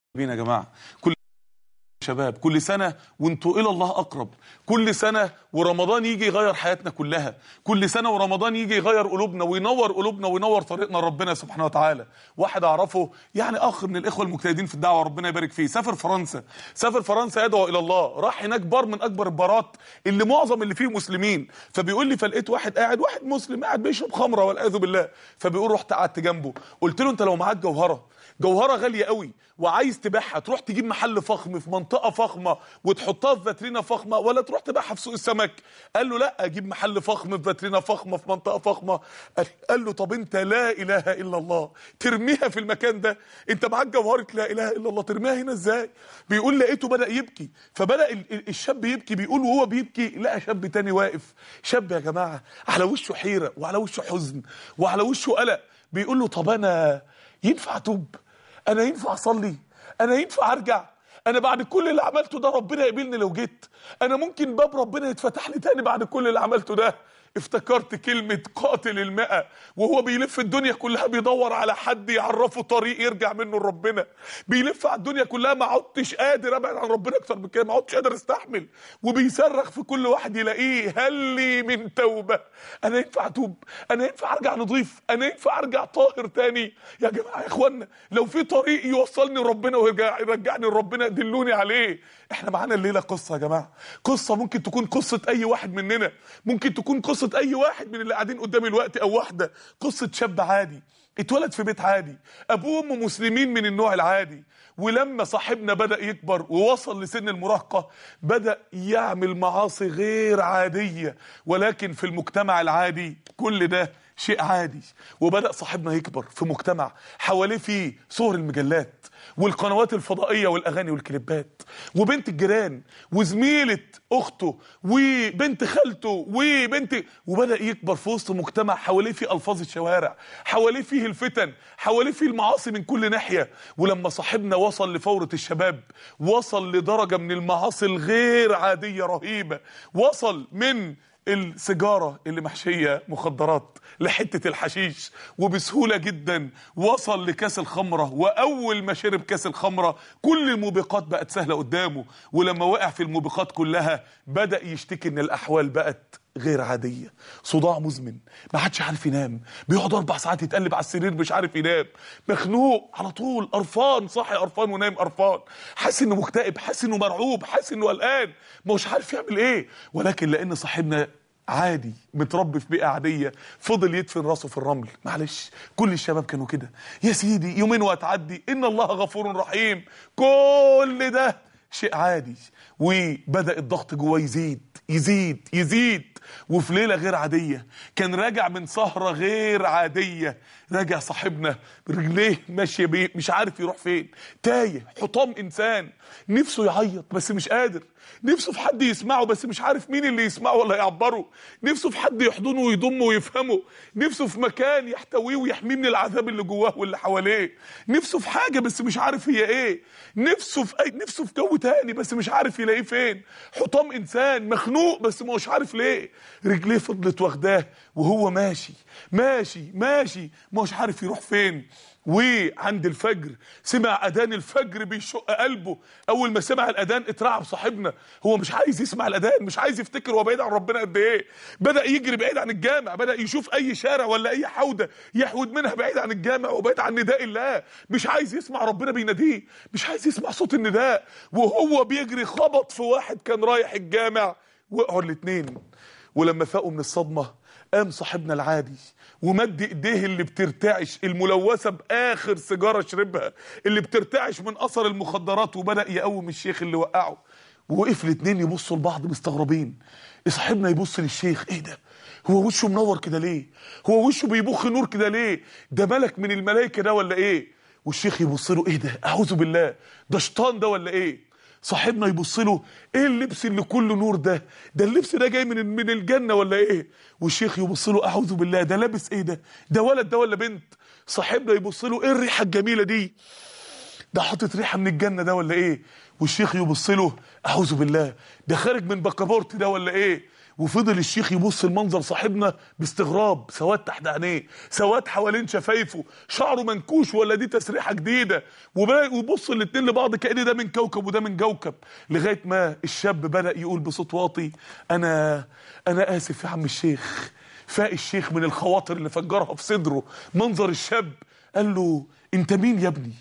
بينا يا جماعه كل شباب كل سنه وانتوا الى الله اقرب كل سنه ورمضان يجي يغير حياتنا كلها كل سنه ورمضان يجي يغير قلوبنا وينور قلوبنا وينور طريقنا لربنا سبحانه وتعالى واحد اعرفه يعني اخ من الاخوه المجتهدين في الدعوه ربنا يبارك فيه سافر فرنسا سافر فرنسا يدعو الى الله راح هناك بار من اكبر البارات اللي معظم اللي فيه مسلمين فبيقول لي فلقيت واحد قاعد واحد مسلم قاعد بيشرب خمره والعياذ بالله فبيقول رحت قعدت جنبه قلت له انت لو معاك جوهره جوهره غاليه قوي وعايز تبيعها تروح تجيب محل فخم في منطقه فخمه وتحطها في فاترينا فخمه ولا تروح تبيعها في سوق السمك قال له لا اجيب محل فخم في فاترينا فخمه في منطقه فخمه قال له طب انت لا اله الا الله ترميها في المكان ده انت معاك جوهره لا اله الا الله ترميها هنا ازاي بيقول لقيته بدا يبكي فبدا ال- ال- الشاب يبكي بيقول وهو بيبكي لقى شاب تاني واقف شاب يا جماعه على وشه حيره وعلى وشه حزن وعلى وشه قلق بيقول له طب انا ينفع اتوب انا ينفع اصلي انا ينفع ارجع انا بعد كل اللي عملته ده ربنا يقبلني لو جيت انا ممكن باب ربنا يتفتح لي تاني بعد كل اللي عملته ده افتكرت كلمة قاتل المئة وهو بيلف الدنيا كلها بيدور على حد يعرفه طريق يرجع منه لربنا بيلف على الدنيا كلها ما عدتش قادر ابعد عن ربنا اكتر من كده ما عدتش قادر استحمل وبيصرخ في كل واحد يلاقيه هل لي من توبة انا ينفع اتوب انا ينفع ارجع نضيف انا ينفع ارجع طاهر تاني يا جماعة يا اخوانا لو في طريق يوصلني لربنا ويرجع يرجعني لربنا دلوني عليه احنا معانا الليلة قصة يا جماعة قصة ممكن تكون قصة اي واحد مننا ممكن تكون قصة اي واحد من اللي قاعدين قدامي الوقت او واحدة قصة شاب عادي اتولد في بيت عادي ابوه وامه مسلمين من النوع العادي ولما صاحبنا بدا يكبر ووصل لسن المراهقه بدا يعمل معاصي غير عاديه ولكن في المجتمع العادي كل ده شيء عادي وبدا صاحبنا يكبر في مجتمع حواليه فيه صور المجلات والقنوات الفضائيه والاغاني والكليبات وبنت الجيران وزميله اخته وبنت خالته وبنت وبدا يكبر في وسط مجتمع حواليه فيه الفاظ الشوارع حواليه فيه الفتن حواليه فيه المعاصي من كل ناحيه ولما صاحبنا وصل لفوره الشباب وصل لدرجه من المعاصي الغير عاديه رهيبه وصل من السيجارة اللي محشية مخدرات لحتة الحشيش وبسهولة جدا وصل لكاس الخمرة وأول ما شرب كاس الخمرة كل الموبقات بقت سهلة قدامه ولما وقع في الموبقات كلها بدأ يشتكي إن الأحوال بقت غير عادية صداع مزمن ما حدش عارف ينام بيقعد أربع ساعات يتقلب على السرير مش عارف ينام مخنوق على طول قرفان صاحي قرفان ونايم قرفان حاسس إنه مكتئب حاسس إنه مرعوب حاسس إنه قلقان ما هوش عارف يعمل إيه ولكن لأن صاحبنا عادي متربي في بيئه عاديه فضل يدفن راسه في الرمل معلش كل الشباب كانوا كده يا سيدي يومين وهتعدي ان الله غفور رحيم كل ده شيء عادي وبدا الضغط جواه يزيد يزيد يزيد وفي ليله غير عاديه كان راجع من سهره غير عاديه راجع صاحبنا رجليه ماشيه بيه مش عارف يروح فين تايه حطام انسان نفسه يعيط بس مش قادر نفسه في حد يسمعه بس مش عارف مين اللي يسمعه ولا يعبره نفسه في حد يحضنه ويضمه ويفهمه نفسه في مكان يحتويه ويحميه من العذاب اللي جواه واللي حواليه نفسه في حاجه بس مش عارف هي ايه نفسه في أي نفسه في جو تاني بس مش عارف يلاقيه فين حطام انسان مخنوق بس مش عارف ليه رجليه فضلت واخداه وهو ماشي ماشي ماشي مش عارف يروح فين وعند الفجر سمع اذان الفجر بيشق قلبه اول ما سمع الاذان اترعب صاحبنا هو مش عايز يسمع الاذان مش عايز يفتكر هو بعيد عن ربنا قد ايه بدا يجري بعيد عن الجامع بدا يشوف اي شارع ولا اي حوده يحود منها بعيد عن الجامع وبعيد عن نداء الله مش عايز يسمع ربنا بيناديه مش عايز يسمع صوت النداء وهو بيجري خبط في واحد كان رايح الجامع وقعوا الاتنين ولما فاقوا من الصدمه قام صاحبنا العادي ومد ايديه اللي بترتعش الملوثه باخر سيجاره شربها اللي بترتعش من اثر المخدرات وبدا يقوم الشيخ اللي وقعه ووقف الاتنين يبصوا لبعض مستغربين صاحبنا يبص للشيخ ايه ده هو وشه منور كده ليه هو وشه بيبخ نور كده ليه ده ملك من الملائكه ده ولا ايه والشيخ يبص له ايه ده اعوذ بالله ده شيطان ده ولا ايه صاحبنا يبص له ايه اللبس اللي كله نور ده ده اللبس ده جاي من من الجنه ولا ايه والشيخ يبص له اعوذ بالله ده لابس ايه ده ده ولد ده ولا بنت صاحبنا يبص له ايه الريحه الجميله دي ده حاطط ريحه من الجنه ده ولا ايه والشيخ يبص له اعوذ بالله ده خارج من بكابورت ده ولا ايه وفضل الشيخ يبص المنظر صاحبنا باستغراب سواد تحت عينيه سواد حوالين شفايفه شعره منكوش ولا دي تسريحه جديده وبدا يبص الاتنين لبعض كأن ده من كوكب وده من كوكب لغايه ما الشاب بدا يقول بصوت واطي انا انا اسف يا عم الشيخ فاق الشيخ من الخواطر اللي فجرها في صدره منظر الشاب قال له انت مين يا ابني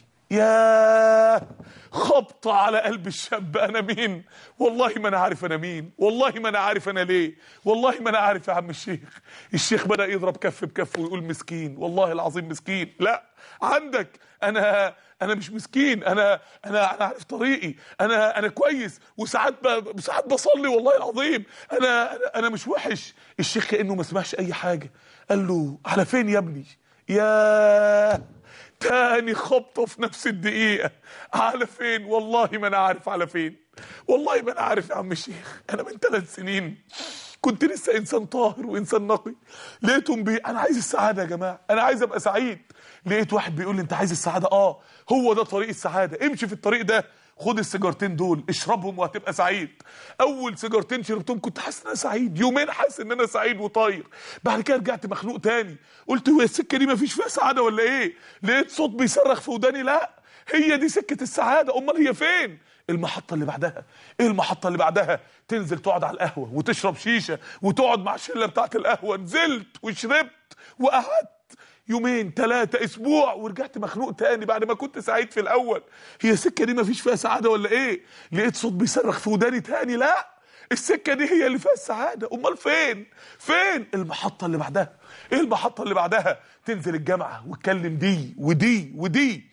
يا خبطة على قلب الشاب انا مين والله ما انا عارف انا مين والله ما انا عارف انا ليه والله ما انا عارف يا عم الشيخ الشيخ بدأ يضرب كف بكف ويقول مسكين والله العظيم مسكين لا عندك انا انا مش مسكين انا انا انا عارف طريقي انا انا كويس وساعات ب... ساعات بصلي والله العظيم انا انا, أنا مش وحش الشيخ كانه ما سمعش اي حاجه قال له على فين يا ابني يا تاني خبطه في نفس الدقيقه على فين والله ما انا عارف على فين والله ما انا عارف يا عم الشيخ انا من ثلاث سنين كنت لسه انسان طاهر وانسان نقي لقيتهم بي انا عايز السعاده يا جماعه انا عايز ابقى سعيد لقيت واحد بيقول لي انت عايز السعاده اه هو ده طريق السعاده امشي في الطريق ده خد السيجارتين دول اشربهم وهتبقى سعيد اول سيجارتين شربتهم كنت حاسس ان انا سعيد يومين حاسس ان انا سعيد وطاير بعد كده رجعت مخنوق تاني قلت هو السكه دي مفيش فيها سعاده ولا ايه لقيت صوت بيصرخ في وداني لا هي دي سكه السعاده امال هي فين المحطه اللي بعدها ايه المحطه اللي بعدها تنزل تقعد على القهوه وتشرب شيشه وتقعد مع الشله بتاعت القهوه نزلت وشربت وقعدت يومين ثلاثة اسبوع ورجعت مخنوق تاني بعد ما كنت سعيد في الاول هي السكة دي مفيش فيها سعادة ولا ايه لقيت صوت بيصرخ في وداني تاني لا السكة دي هي اللي فيها السعادة امال فين فين المحطة اللي بعدها ايه المحطة اللي بعدها تنزل الجامعة وتكلم دي ودي ودي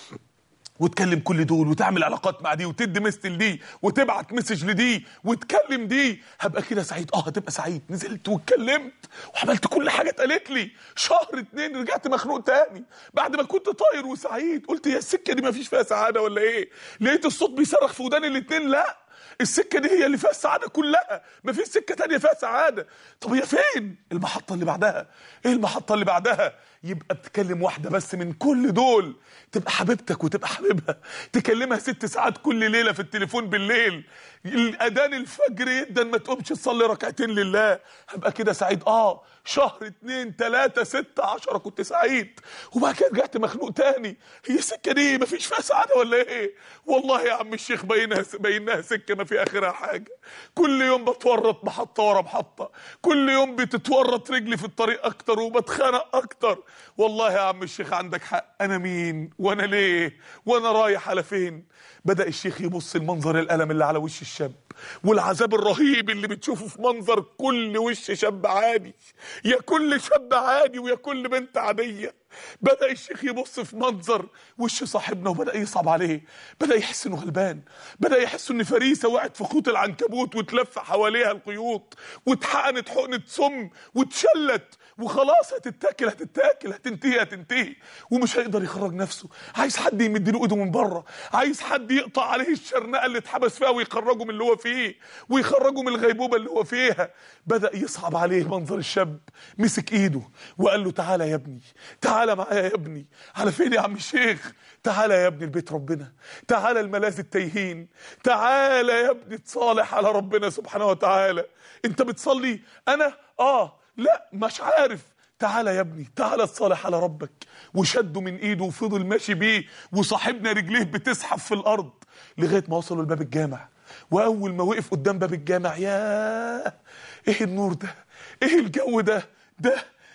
وتكلم كل دول وتعمل علاقات مع دي وتدي مثل دي وتبعت مسج لدي وتكلم دي هبقى كده سعيد اه هتبقى سعيد نزلت واتكلمت وعملت كل حاجه اتقالت لي شهر اتنين رجعت مخنوق تاني بعد ما كنت طاير وسعيد قلت هي السكه دي ما فيش فيها سعاده ولا ايه لقيت الصوت بيصرخ في وداني الاتنين لا السكه دي هي اللي فيها السعاده كلها مفيش سكه تانية فيها سعاده طب هي فين المحطه اللي بعدها ايه المحطه اللي بعدها يبقى بتكلم واحده بس من كل دول تبقى حبيبتك وتبقى حبيبها تكلمها ست ساعات كل ليله في التليفون بالليل الاذان الفجر جدا ما تقومش تصلي ركعتين لله هبقى كده سعيد اه شهر اتنين تلاتة ستة عشرة كنت سعيد وبعد كده رجعت مخنوق تاني هي السكة دي مفيش فيها سعادة ولا ايه والله يا عم الشيخ بينها بينها سكة ما في اخرها حاجة كل يوم بتورط محطة ورا محطة كل يوم بتتورط رجلي في الطريق اكتر وبتخنق اكتر والله يا عم الشيخ عندك حق انا مين وانا ليه وانا رايح على فين بدأ الشيخ يبص المنظر الألم اللي على وش الشاب والعذاب الرهيب اللي بتشوفه في منظر كل وش شاب عادي يا كل شاب عادي ويا كل بنت عادية بدأ الشيخ يبص في منظر وش صاحبنا وبدأ يصعب عليه بدأ يحس انه غلبان بدأ يحس ان فريسة وقعت في خيوط العنكبوت وتلف حواليها الخيوط واتحقنت حقنة سم واتشلت وخلاص هتتاكل هتتاكل هتنتهي هتنتهي ومش هيقدر يخرج نفسه عايز حد يمد له ايده من بره عايز حد يقطع عليه الشرنقه اللي اتحبس فيها ويخرجه من اللي هو فيه ويخرجه من الغيبوبه اللي هو فيها بدا يصعب عليه منظر الشاب مسك ايده وقال له تعالى يا ابني تعالى معايا يا ابني على فين يا عم الشيخ تعالى يا ابني لبيت ربنا تعالى الملاذ التايهين تعالى يا ابني تصالح على ربنا سبحانه وتعالى انت بتصلي انا اه لا مش عارف تعالى يا ابني تعالى تصالح على ربك وشده من ايده وفضل ماشي بيه وصاحبنا رجليه بتزحف في الارض لغايه ما وصلوا لباب الجامع واول ما وقف قدام باب الجامع يا ايه النور ده ايه الجو ده ده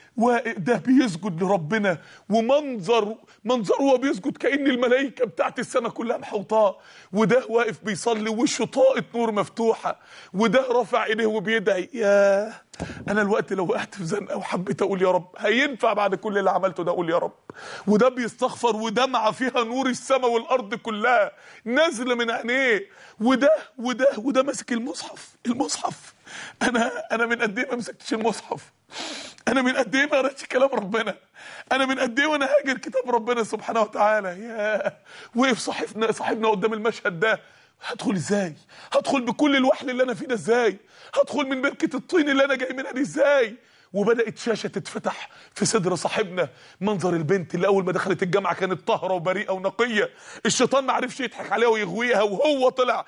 وده بيسجد لربنا ومنظر منظر هو بيسجد كأن الملائكة بتاعت السماء كلها محوطاه وده واقف بيصلي وشه طاقة نور مفتوحة وده رافع ايديه وبيدعي يا انا الوقت لو وقعت في زنقه وحبيت اقول يا رب هينفع بعد كل اللي عملته ده اقول يا رب وده بيستغفر ودمعه فيها نور السماء والارض كلها نازله من عينيه وده وده وده ماسك المصحف المصحف انا انا من قد ايه ما مسكتش المصحف انا من قد ايه ما قريتش كلام ربنا انا من قد ايه وانا هاجر كتاب ربنا سبحانه وتعالى يا وقف صاحبنا صاحبنا قدام المشهد ده هدخل ازاي هدخل بكل الوحل اللي انا فيه ده ازاي هدخل من بركه الطين اللي انا جاي منها دي ازاي وبدات شاشه تتفتح في صدر صاحبنا منظر البنت اللي اول ما دخلت الجامعه كانت طاهره وبريئه ونقيه الشيطان ما عرفش يضحك عليها ويغويها وهو طلع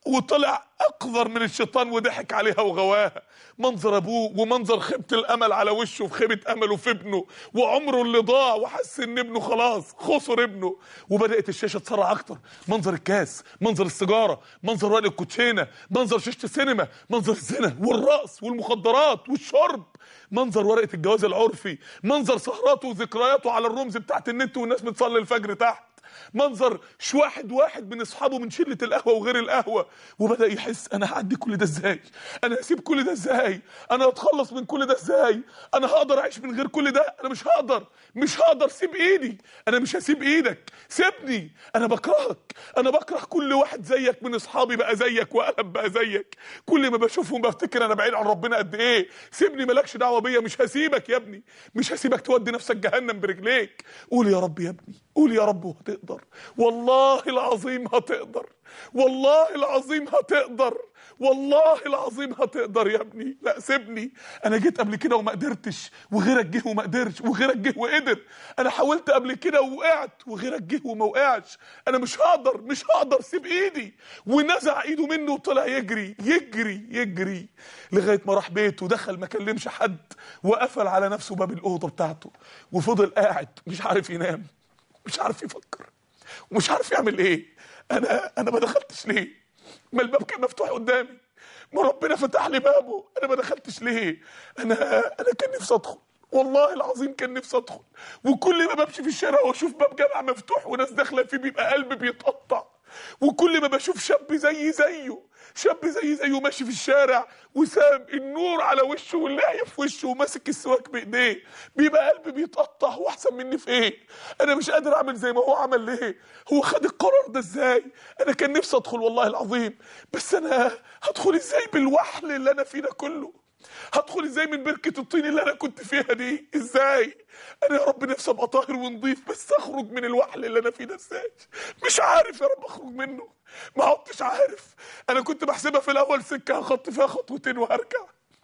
وطلع اقذر من الشيطان وضحك عليها وغواها منظر ابوه ومنظر خيبه الامل على وشه في خيبه امله في ابنه وعمره اللي ضاع وحس ان ابنه خلاص خسر ابنه وبدات الشاشه تسرع اكتر منظر الكاس منظر السيجاره منظر ورق الكوتشينه منظر شاشه السينما منظر الزنا والرقص والمخدرات والشرب منظر ورقه الجواز العرفي منظر سهراته وذكرياته على الرمز بتاعت النت والناس بتصلي الفجر تحت منظر ش واحد واحد من اصحابه من شله القهوه وغير القهوه وبدا يحس انا هعدي كل ده ازاي انا هسيب كل ده ازاي انا هتخلص من كل ده ازاي انا هقدر اعيش من غير كل ده انا مش هقدر مش هقدر سيب ايدي انا مش هسيب ايدك سيبني انا بكرهك انا بكره كل واحد زيك من اصحابي بقى زيك وقلب بقى زيك كل ما بشوفهم بفتكر انا بعيد عن ربنا قد ايه سيبني مالكش دعوه بيا مش هسيبك يا ابني مش هسيبك تودي نفسك جهنم برجليك قول يا رب يا ابني قول يا رب وهتقدر والله العظيم هتقدر والله العظيم هتقدر والله العظيم هتقدر يا ابني لا سيبني انا جيت قبل كده وما قدرتش وغيرك جه وما قدرش وغيرك جه وقدر انا حاولت قبل كده ووقعت وغيرك جه وما وقعش انا مش هقدر مش هقدر سيب ايدي ونزع ايده منه وطلع يجري يجري يجري لغايه ما راح بيته دخل ما كلمش حد وقفل على نفسه باب الاوضه بتاعته وفضل قاعد مش عارف ينام مش عارف يفكر ومش عارف يعمل ايه انا انا ما دخلتش ليه ما الباب كان مفتوح قدامي ما ربنا فتح لي بابه انا ما دخلتش ليه انا انا كان نفسي ادخل والله العظيم كان نفسي ادخل وكل ما بمشي في الشارع واشوف باب جامع مفتوح وناس داخله فيه بيبقى قلبي بيتقطع وكل ما بشوف شاب زي زيه شاب زي زيه ماشي في الشارع وسام النور على وشه واللحيه في وشه وماسك السواك بايديه بيبقى قلبي بيتقطع واحسن مني في ايه انا مش قادر اعمل زي ما هو عمل ليه هو خد القرار ده ازاي انا كان نفسي ادخل والله العظيم بس انا هدخل ازاي بالوحل اللي انا فيه ده كله هدخل ازاي من بركة الطين اللي انا كنت فيها دي ازاي انا يا رب نفسي ابقى طاهر ونضيف بس اخرج من الوحل اللي انا فيه ده ازاي مش عارف يا رب اخرج منه ما عدتش عارف انا كنت بحسبها في الاول سكة هخط فيها خطوتين وهرجع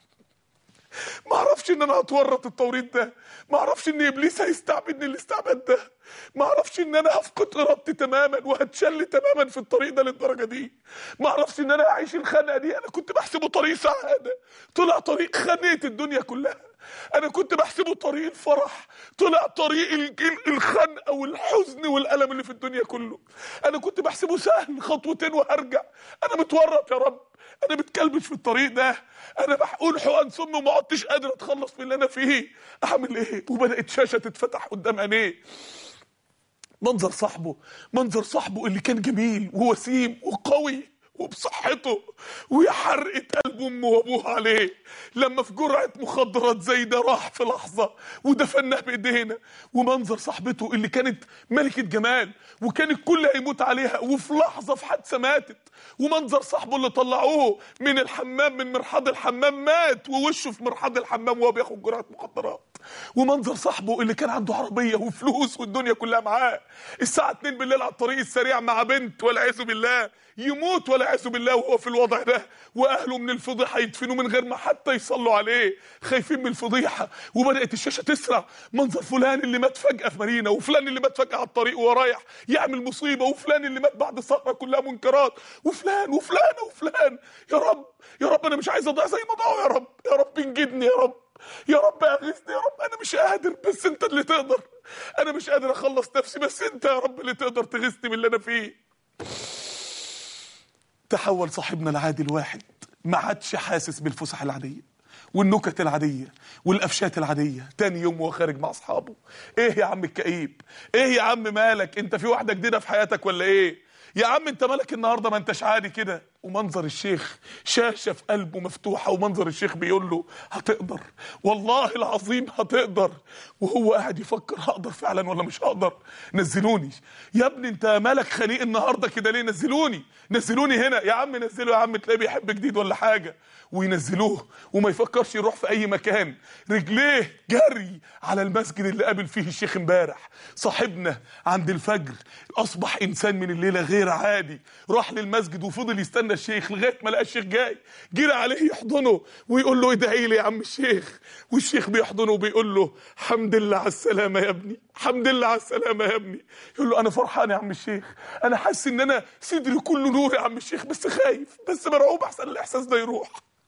ما اعرفش ان انا هتورط التوريط ده ما اعرفش ان ابليس هيستعبدني الاستعباد ده ما اعرفش ان انا هفقد ارادتي تماما وهتشل تماما في الطريق ده للدرجه دي ما اعرفش ان انا هعيش الخنقه دي انا كنت بحسبه طريق سعاده طلع طريق خنقه الدنيا كلها انا كنت بحسبه طريق الفرح طلع طريق ال- ال- الخنقه والحزن والالم اللي في الدنيا كله انا كنت بحسبه سهل خطوتين وهرجع انا متورط يا رب انا بتكلبش في الطريق ده انا بقول حقن سم وما عدتش قادر اتخلص من اللي انا فيه اعمل ايه وبدات شاشه تتفتح قدام عينيه منظر صاحبه منظر صاحبه اللي كان جميل ووسيم وقوي وبصحته ويا حرقة قلب امه وابوه عليه لما في جرعة مخدرات زي ده راح في لحظة ودفناه بايدينا ومنظر صاحبته اللي كانت ملكة جمال وكان الكل هيموت عليها وفي لحظة في حادثة ماتت ومنظر صاحبه اللي طلعوه من الحمام من مرحاض الحمام مات ووشه في مرحاض الحمام وهو بياخد جرعة مخدرات ومنظر صاحبه اللي كان عنده عربية وفلوس والدنيا كلها معاه الساعة 2 بالليل على الطريق السريع مع بنت والعياذ بالله يموت والعياذ بالله وهو في الوضع ده واهله من الفضيحه يدفنوه من غير ما حتى يصلوا عليه خايفين من الفضيحه وبدات الشاشه تسرع منظر فلان اللي مات فجاه في مارينا وفلان اللي مات فجاه على الطريق وهو رايح يعمل مصيبه وفلان اللي مات بعد سهره كلها منكرات وفلان وفلان وفلان يا رب يا رب انا مش عايز اضيع زي ما ضاعوا يا رب يا رب انجدني يا رب يا رب اغثني يا رب انا مش قادر بس انت اللي تقدر انا مش قادر اخلص نفسي بس انت يا رب اللي تقدر تغثني من اللي انا فيه تحول صاحبنا العادي الواحد ما عادش حاسس بالفسح العادية والنكت العادية والقفشات العادية تاني يوم وهو خارج مع أصحابه إيه يا عم الكئيب إيه يا عم مالك أنت في واحدة جديدة في حياتك ولا إيه يا عم أنت مالك النهاردة ما أنتش عادي كده ومنظر الشيخ شاشة في قلبه مفتوحة ومنظر الشيخ بيقول له هتقدر والله العظيم هتقدر وهو قاعد يفكر هقدر فعلا ولا مش هقدر نزلوني يا ابني انت مالك خنيق النهارده كده ليه نزلوني نزلوني هنا يا عم نزله يا عم تلاقيه بيحب جديد ولا حاجة وينزلوه وما يفكرش يروح في اي مكان رجليه جري على المسجد اللي قابل فيه الشيخ امبارح صاحبنا عند الفجر اصبح انسان من الليله غير عادي راح للمسجد وفضل يستنى يستنى الشيخ لغايه ما لقى الشيخ جاي جري عليه يحضنه ويقول له ادعي لي يا عم الشيخ والشيخ بيحضنه وبيقول له حمد لله على السلامه يا ابني حمد لله على السلامه يا ابني يقول له انا فرحان يا عم الشيخ انا حاسس ان انا صدري كله نور يا عم الشيخ بس خايف بس مرعوب احسن الاحساس ده يروح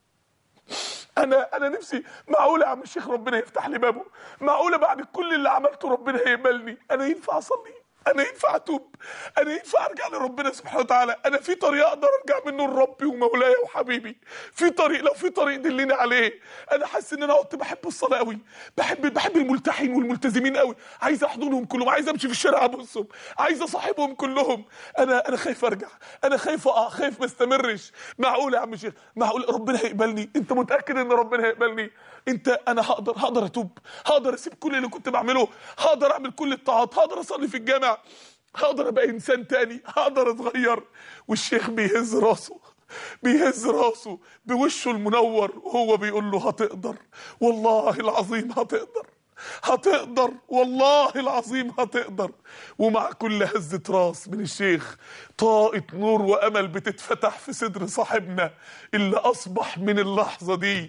انا انا نفسي معقوله يا عم الشيخ ربنا يفتح لي بابه معقوله بعد كل اللي عملته ربنا هيقبلني انا ينفع اصلي انا ينفع اتوب انا ينفع ارجع لربنا سبحانه وتعالى انا في طريق اقدر ارجع منه لربي ومولاي وحبيبي في طريق لو في طريق دلني عليه انا حاسس ان انا كنت بحب الصلاه قوي بحب بحب الملتحين والملتزمين قوي عايز احضنهم كلهم عايز امشي في الشارع ابصهم عايز اصاحبهم كلهم انا انا خايف ارجع انا خايف اقع خايف ما استمرش معقول يا عم الشيخ معقول ربنا هيقبلني انت متاكد ان ربنا هيقبلني انت انا هقدر هقدر اتوب هقدر اسيب كل اللي كنت بعمله هقدر اعمل كل الطاعات هقدر اصلي في الجامع هقدر ابقى انسان تاني هقدر اتغير والشيخ بيهز راسه بيهز راسه بوشه المنور وهو بيقول له هتقدر والله العظيم هتقدر هتقدر والله العظيم هتقدر ومع كل هزة راس من الشيخ طاقة نور وأمل بتتفتح في صدر صاحبنا اللي أصبح من اللحظة دي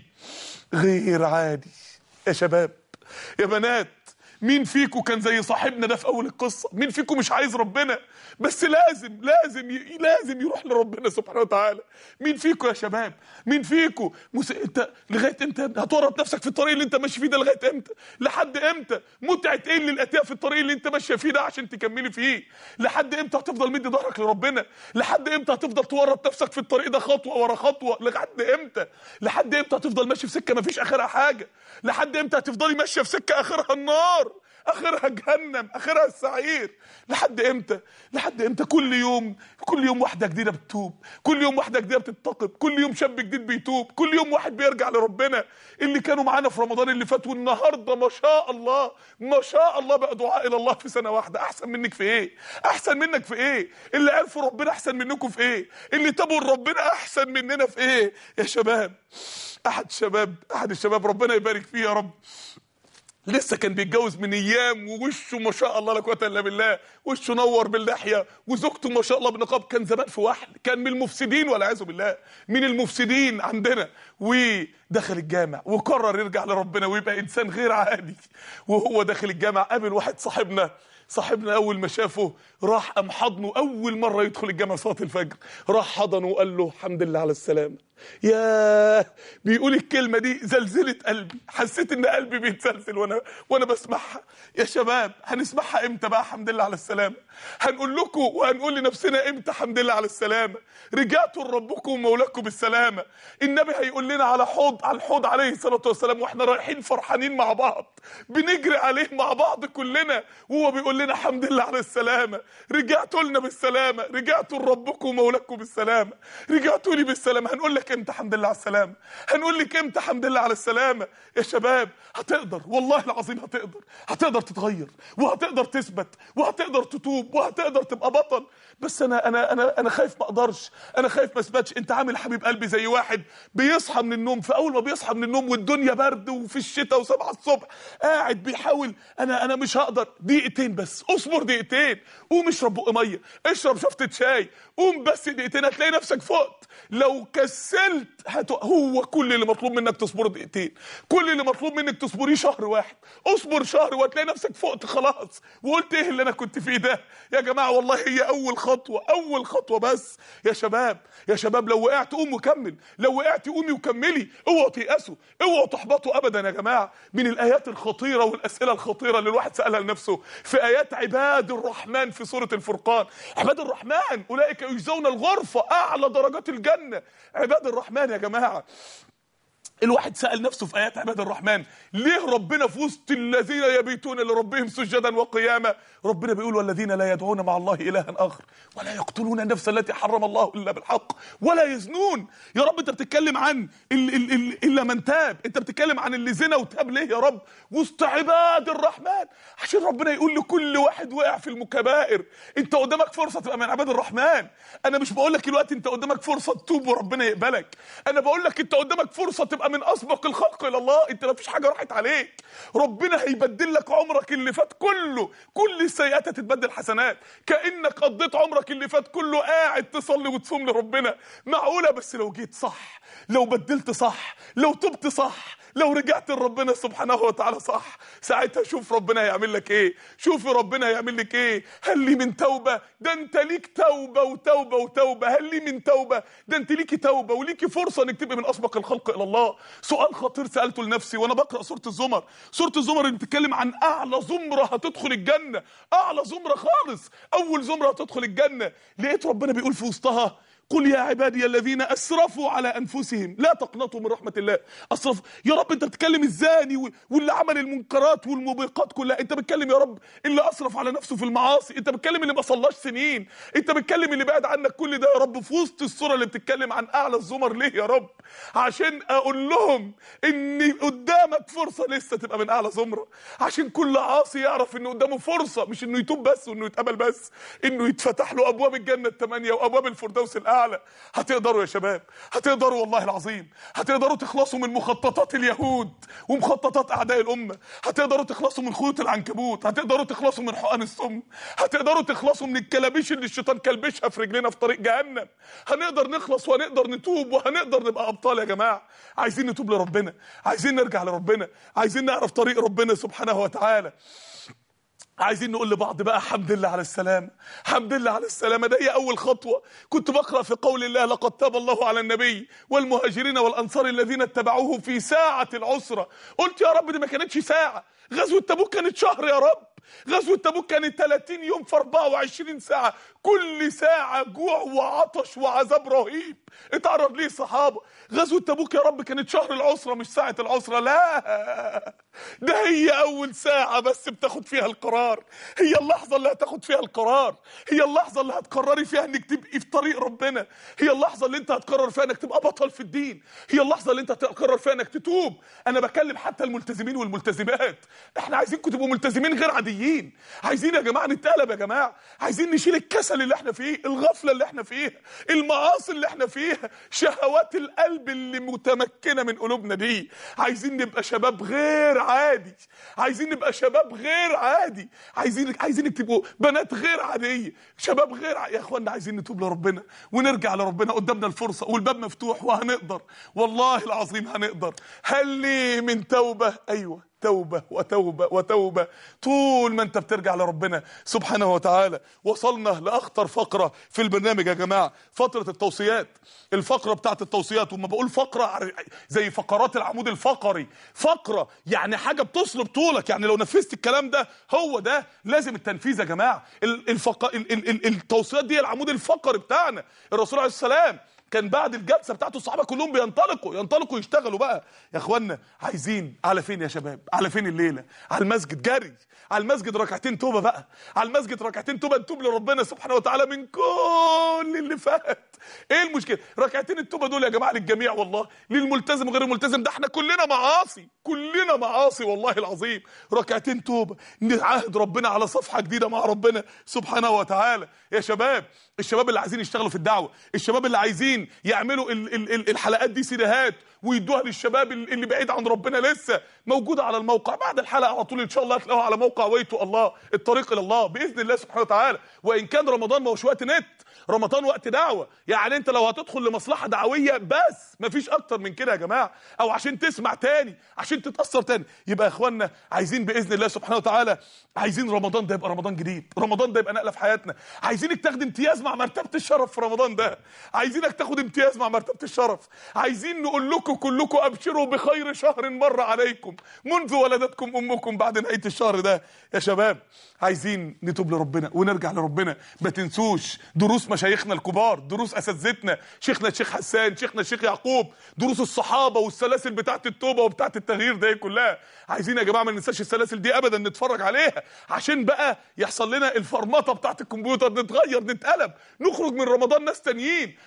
غير عادي يا شباب يا بنات مين فيكم كان زي صاحبنا ده في اول القصه مين فيكم مش عايز ربنا بس لازم لازم ي... لازم يروح لربنا سبحانه وتعالى مين فيكم يا شباب مين فيكم مس... انت لغايه امتى هتورط نفسك في الطريق اللي انت ماشي فيه ده لغايه امتى لحد امتى متعه ايه اللي لقيتها في الطريق اللي انت ماشيه فيه ده عشان تكملي فيه لحد امتى هتفضل مدي ظهرك لربنا لحد امتى هتفضل تورط نفسك في الطريق ده خطوه ورا خطوه لحد امتى لحد امتى هتفضل ماشي في سكه مفيش اخرها حاجه لحد امتى هتفضلي ماشيه في سكه اخرها النار اخرها جهنم اخرها السعير لحد امتى لحد امتى كل يوم كل يوم واحده جديده بتتوب كل يوم واحده جديده بتتقب كل يوم شاب جديد بيتوب كل يوم واحد بيرجع لربنا اللي كانوا معانا في رمضان اللي فات والنهارده ما شاء الله ما شاء الله بقى دعاء الى الله في سنه واحده احسن منك في ايه احسن منك في ايه اللي عرفوا ربنا احسن منكم في ايه اللي تابوا لربنا احسن مننا في ايه يا شباب احد الشباب احد الشباب ربنا يبارك فيه يا رب لسه كان بيتجوز من ايام ووشه ما شاء الله لا قوه الا بالله وشه نور باللحيه وزوجته ما شاء الله بالنقاب كان زمان في واحد كان من المفسدين والعياذ بالله من المفسدين عندنا ودخل الجامع وقرر يرجع لربنا ويبقى انسان غير عادي وهو داخل الجامع قابل واحد صاحبنا صاحبنا اول ما شافه راح قام حضنه اول مره يدخل الجامع صلاه الفجر راح حضنه وقال له الحمد لله على السلامه يا بيقول الكلمه دي زلزلت قلبي حسيت ان قلبي بيتزلزل وانا وانا بسمعها يا شباب هنسمعها امتى بقى الحمد لله على السلامه هنقول لكم وهنقول لنفسنا امتى الحمد لله على السلامه رجعتوا لربكم ومولاكم بالسلامه النبي هيقول لنا على حوض على الحوض عليه الصلاه والسلام واحنا رايحين فرحانين مع بعض بنجري عليه مع بعض كلنا وهو بيقول لنا الحمد لله على السلامه رجعتوا لنا بالسلامه رجعتوا لربكم ومولاكم بالسلامه رجعتوا لي بالسلامه هنقول لك امتى الحمد لله على السلامه هنقول لك امتى الحمد لله على السلامه يا شباب هتقدر والله العظيم هتقدر هتقدر تتغير وهتقدر تثبت وهتقدر تتوب وهتقدر تبقى بطل بس انا انا انا انا خايف ما اقدرش انا خايف ما اثبتش انت عامل حبيب قلبي زي واحد بيصحى من النوم فاول ما بيصحى من النوم والدنيا برد وفي الشتاء وسبعة الصبح قاعد بيحاول انا انا مش هقدر دقيقتين بس اصبر دقيقتين قوم اشرب بق ميه اشرب شفطه شاي قوم بس دقيقتين هتلاقي نفسك فقت لو كسلت هت... هو كل اللي مطلوب منك تصبر دقيقتين كل اللي مطلوب منك تصبريه شهر واحد اصبر شهر وهتلاقي نفسك فقت خلاص وقلت ايه اللي انا كنت فيه ده يا جماعه والله هي اول خطوه اول خطوه بس يا شباب يا شباب لو وقعت قوم وكمل لو وقعت قومي وكملي اوعوا تيأسوا اوعوا تحبطوا ابدا يا جماعه من الايات الخطيره والاسئله الخطيره اللي الواحد سالها لنفسه في ايات عباد الرحمن في سوره الفرقان عباد الرحمن اولئك يجزون الغرفه اعلى درجات الجنه عباد الرحمن يا جماعه الواحد سأل نفسه في آيات عباد الرحمن ليه ربنا في وسط الذين يبيتون لربهم سجدا وقياما ربنا بيقول والذين لا يدعون مع الله إلها آخر ولا يقتلون النفس التي حرم الله إلا بالحق ولا يزنون يا رب أنت بتتكلم عن ال ال ال إلا من تاب أنت بتتكلم عن اللي زنا وتاب ليه يا رب وسط عباد الرحمن عشان ربنا يقول لكل واحد وقع في المكبائر أنت قدامك فرصة تبقى من عباد الرحمن أنا مش بقول لك دلوقتي أنت قدامك فرصة تتوب وربنا يقبلك أنا بقول لك أنت قدامك فرصة تبقى هتبقى من اسبق الخلق الى الله انت ما فيش حاجه راحت عليك ربنا هيبدل لك عمرك اللي فات كله كل السيئات هتتبدل حسنات كانك قضيت عمرك اللي فات كله قاعد تصلي وتصوم لربنا معقوله بس لو جيت صح لو بدلت صح لو تبت صح لو رجعت لربنا سبحانه وتعالى صح ساعتها شوف ربنا هيعمل لك ايه شوف ربنا هيعمل لك ايه هل لي من توبه ده انت ليك توبه وتوبه وتوبه هل لي من توبه ده انت ليكي توبه وليكي فرصه انك تبقي من اسبق الخلق الى الله سؤال خطير سالته لنفسي وانا بقرا سوره الزمر سوره الزمر اللي بتتكلم عن اعلى زمره هتدخل الجنه اعلى زمره خالص اول زمره هتدخل الجنه لقيت ربنا بيقول في وسطها قل يا عبادي الذين اسرفوا على انفسهم لا تقنطوا من رحمه الله اسرف يا رب انت بتتكلم الزاني و- واللي عمل المنكرات والموبقات كلها انت بتتكلم يا رب اللي اسرف على نفسه في المعاصي انت بتتكلم اللي ما صلاش سنين انت بتتكلم اللي بعد عنك كل ده يا رب في وسط الصوره اللي بتتكلم عن اعلى الزمر ليه يا رب عشان اقول لهم ان قدامك فرصه لسه تبقى من اعلى زمره عشان كل عاصي يعرف ان قدامه فرصه مش انه يتوب بس وانه يتقبل بس انه يتفتح له ابواب الجنه الثمانيه وابواب الفردوس الاعلى هتقدروا يا شباب هتقدروا والله العظيم هتقدروا تخلصوا من مخططات اليهود ومخططات اعداء الامه هتقدروا تخلصوا من خيوط العنكبوت هتقدروا تخلصوا من حقن السم هتقدروا تخلصوا من الكلابيش اللي الشيطان كلبشها في رجلنا في طريق جهنم هنقدر نخلص وهنقدر نتوب وهنقدر نبقى ابطال يا جماعه عايزين نتوب لربنا عايزين نرجع لربنا عايزين نعرف طريق ربنا سبحانه وتعالى عايزين نقول لبعض بقى حمد لله على السلامة حمد لله على السلامة ده هي أول خطوة كنت بقرأ في قول الله لقد تاب الله على النبي والمهاجرين والأنصار الذين اتبعوه في ساعة العسرة قلت يا رب دي ما كانتش ساعة غزوة تبوك كانت شهر يا رب غزوة تبوك كانت 30 يوم في 24 ساعة كل ساعة جوع وعطش وعذاب رهيب اتعرض ليه الصحابة غزوة تبوك يا رب كانت شهر العسرة مش ساعة العسرة لا ده هي أول ساعة بس بتاخد فيها القرار هي اللحظة اللي هتاخد فيها القرار هي اللحظة اللي هتقرري فيها انك تبقي في طريق ربنا هي اللحظة اللي انت هتقرر فيها انك تبقى بطل في الدين هي اللحظة اللي انت هتقرر فيها انك تتوب انا بكلم حتى الملتزمين والملتزمات احنا عايزينكم تبقوا ملتزمين غير عاديين عايزين يا جماعة نتقلب يا جماعة عايزين نشيل الكسل اللي احنا فيه الغفلة اللي احنا فيها المعاصي اللي احنا فيها شهوات القلب اللي متمكنة من قلوبنا دي عايزين نبقى شباب غير عادي عايزين نبقى شباب غير عادي عايزين عايزينك تبقوا بنات غير عاديه شباب غير ع... يا اخوانا عايزين نتوب لربنا ونرجع لربنا قدامنا الفرصه والباب مفتوح وهنقدر والله العظيم هنقدر هل لي من توبه ايوه توبة وتوبة وتوبة طول ما انت بترجع لربنا سبحانه وتعالى وصلنا لأخطر فقرة في البرنامج يا جماعة فترة التوصيات الفقرة بتاعت التوصيات وما بقول فقرة زي فقرات العمود الفقري فقرة يعني حاجة بتصلب طولك يعني لو نفذت الكلام ده هو ده لازم التنفيذ يا جماعة ال- الفق... ال- ال- ال- التوصيات دي العمود الفقري بتاعنا الرسول عليه السلام كان بعد الجلسه بتاعته الصحابه كلهم بينطلقوا ينطلقوا يشتغلوا بقى يا اخوانا عايزين على فين يا شباب على فين الليله على المسجد جري على المسجد ركعتين توبه بقى على المسجد ركعتين توبه نتوب لربنا سبحانه وتعالى من كل اللي فات ايه المشكله ركعتين التوبه دول يا جماعه للجميع والله للملتزم وغير الملتزم ده احنا كلنا معاصي كلنا معاصي والله العظيم ركعتين توبه نعهد ربنا على صفحه جديده مع ربنا سبحانه وتعالى يا شباب الشباب اللي عايزين يشتغلوا في الدعوه الشباب اللي عايزين يعملوا ال ال ال الحلقات دي سيديهات ويدوها للشباب ال- اللي بعيد عن ربنا لسه موجوده على الموقع بعد الحلقه على طول ان شاء الله هتلاقوها على موقع ويتو الله الطريق الى الله باذن الله سبحانه وتعالى وان كان رمضان ما هوش وقت نت رمضان وقت دعوه يعني انت لو هتدخل لمصلحه دعويه بس مفيش اكتر من كده يا جماعه او عشان تسمع تاني عشان تتاثر تاني يبقى يا اخوانا عايزين باذن الله سبحانه وتعالى عايزين رمضان ده يبقى رمضان جديد رمضان ده يبقى نقله في حياتنا عايزينك تاخد امتياز مع مرتبه الشرف في رمضان ده عايزينك تاخد امتياز مع مرتبه الشرف عايزين نقول لكم كلكم ابشروا بخير شهر مر عليكم منذ ولدتكم امكم بعد نهايه الشهر ده يا شباب عايزين نتوب لربنا ونرجع لربنا ما تنسوش دروس مشايخنا الكبار دروس اساتذتنا شيخنا الشيخ حسان شيخنا الشيخ يعقوب دروس الصحابه والسلاسل بتاعه التوبه وبتاعه التغيير ده كلها عايزين يا جماعه ما ننساش السلاسل دي ابدا نتفرج عليها عشان بقى يحصل لنا الفرمطه بتاعه الكمبيوتر نتغير نتقلب نخرج من رمضان ناس تانيين نخرج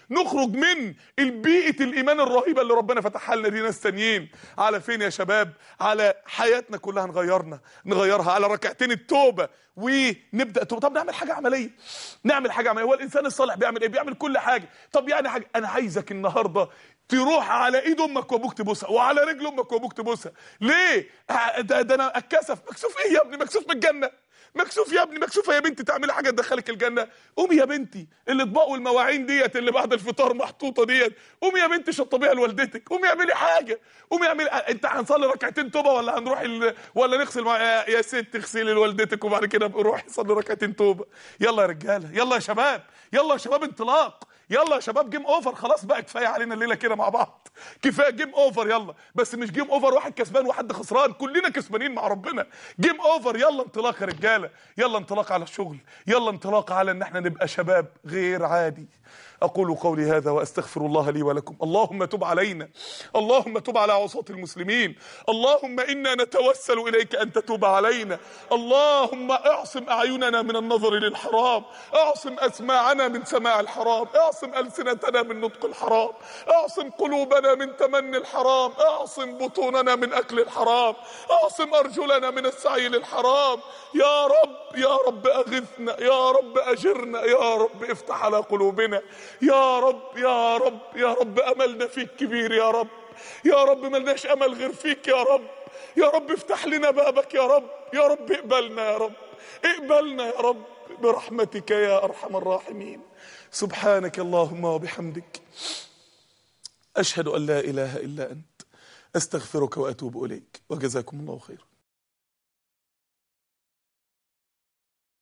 نخرج من البيئه الايمان الرهيبه اللي ربنا فتحها لنا دي ناس تانيين على فين يا شباب على حياتنا كلها نغيرنا نغيرها على ركعتين التوبه ونبدا توبه طب نعمل حاجه عمليه نعمل حاجه عمليه هو الانسان الصالح بيعمل ايه بيعمل كل حاجه طب يعني حاجه انا عايزك النهارده تروح على ايد امك وابوك تبوسها وعلى رجل امك وابوك تبوسها ليه ده, ده انا اتكسف مكسوف ايه يا ابني مكسوف من الجنه مكسوف يا ابني مكسوفه يا بنتي تعملي حاجه تدخلك الجنه قومي يا بنتي الاطباق والمواعين ديت اللي بعد الفطار محطوطه ديت قومي يا بنتي شطبيها لوالدتك قومي اعملي حاجه قومي اعملي انت هنصلي ركعتين توبه ولا هنروح ال... ولا نغسل مع... يا, يا ست اغسلي لوالدتك وبعد كده روحي صلي ركعتين توبه يلا يا رجاله يلا يا شباب يلا يا شباب انطلاق يلا يا شباب جيم اوفر خلاص بقى كفايه علينا الليله كده مع بعض كفايه جيم اوفر يلا بس مش جيم اوفر واحد كسبان وحد خسران كلنا كسبانين مع ربنا جيم اوفر يلا انطلاق يا رجاله يلا انطلاق على الشغل يلا انطلاق على ان احنا نبقى شباب غير عادي اقول قولي هذا واستغفر الله لي ولكم اللهم تب علينا اللهم تب على عصاة المسلمين اللهم انا نتوسل اليك ان تتوب علينا اللهم اعصم اعيننا من النظر للحرام اعصم اسماعنا من سماع الحرام اعصم السنتنا من نطق الحرام اعصم قلوبنا من تمني الحرام اعصم بطوننا من اكل الحرام اعصم ارجلنا من السعي للحرام يا رب يا رب اغثنا يا رب اجرنا يا رب افتح على قلوبنا يا رب يا رب يا رب املنا فيك كبير يا رب يا رب ملناش امل غير فيك يا رب يا رب افتح لنا بابك يا رب يا رب اقبلنا يا رب اقبلنا يا رب برحمتك يا ارحم الراحمين سبحانك اللهم وبحمدك اشهد ان لا اله الا انت استغفرك واتوب اليك وجزاكم الله خيرا